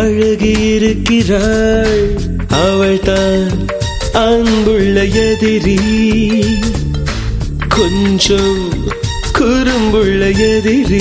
அழகி இருக்கிறாள் அவள்தான் அன்புள்ள எதிரி கொஞ்சம் குறும்புள்ள எதிரி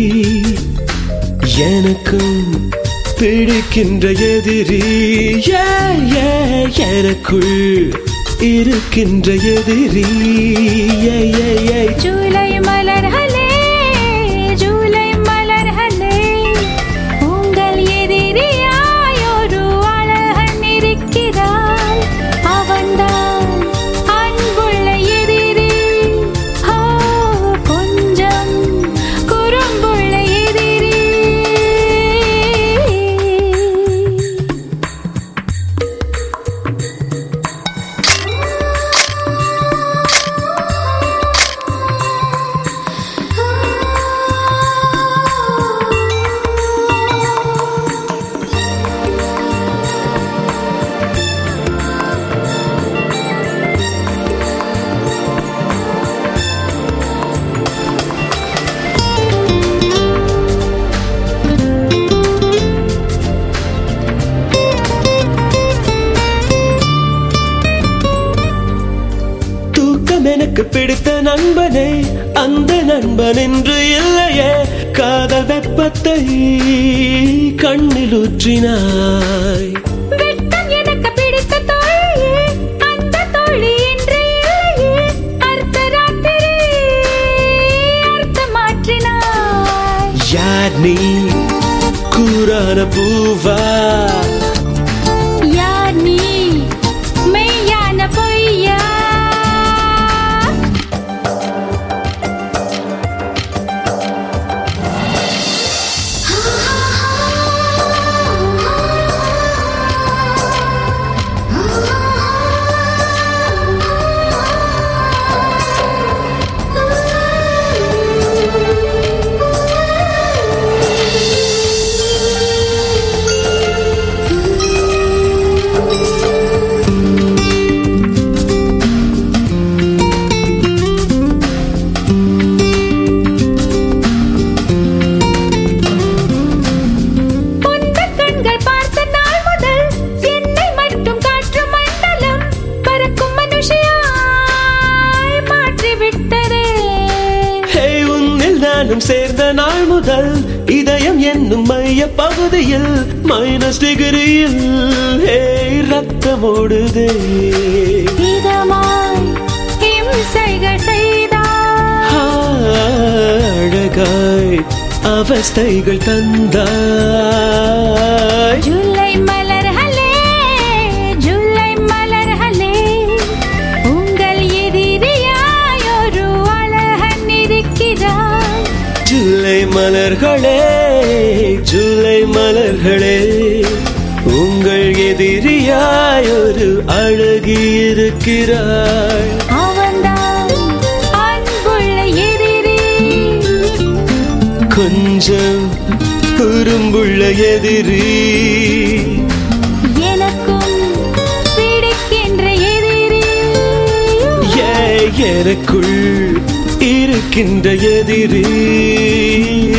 எனக்கும் பிடிக்கின்ற எதிரி ஏ, ஏ, எனக்குள் இருக்கின்ற எதிரி ஏ, ஏ, ஏ. ஜூலை மலர்களே ஜூலை மலர்களே உங்கள் எதிரியாய் ஒரு அழகன் இருக்கிறான் அவன்தான் அன்புள்ள எதிரி ஓ கொஞ்சம் குறும்புள்ள எதிரி தூக்கம் எனக்கு பிடித்த நண்பனே அந்த நண்பன் என்று இல்லையே காதல் வெப்பத்தை கண்ணில் ஊற்றினாய் வெட்கம் எனக்கு பிடித்த தோழியே அந்த தோழி என்று இல்லையே அர்த்த ராத்திரி அர்த்த மாற்றினாய் யார் நீ கூறான பூவா யார் நீ மெய்யான பொய்யா உந்தன் கண்கள் பார்த்த நாள் முதல் என்னை மட்டும் காற்று மண்டலம் பறக்கும் மனுஷியாய் மாற்றிவிட்டதே ஹே உன்னில் நானும் சேர்ந்த நாள் முதல் இதயம் என்னும் மைய பகுதியில் மைனஸ் டிகிரியில் ஹே ரத்தம் ஓடுதே இதமாய் இம்சைகள் செய்தாய் ஆ, அழகாய் அவஸ்தைகள் தந்தாய் ஜூலை மலர்களே ஜூலை மலர்களே உங்கள் எதிரியாய் ஒரு அழகன் இருக்கிறான் ஜூலை மலர்களே ஜூலை மலர்களே உங்கள் எதிரியாய் ஒரு அழகி இருக்கிறாள் அவன்தான் அன்புள்ள எதிரி கொஞ்சம் குறும்புள்ள எதிரி எனக்கும் பிடிக்கின்ற எதிரி ஏ எனக்குள் இருக்கின்ற எதிரி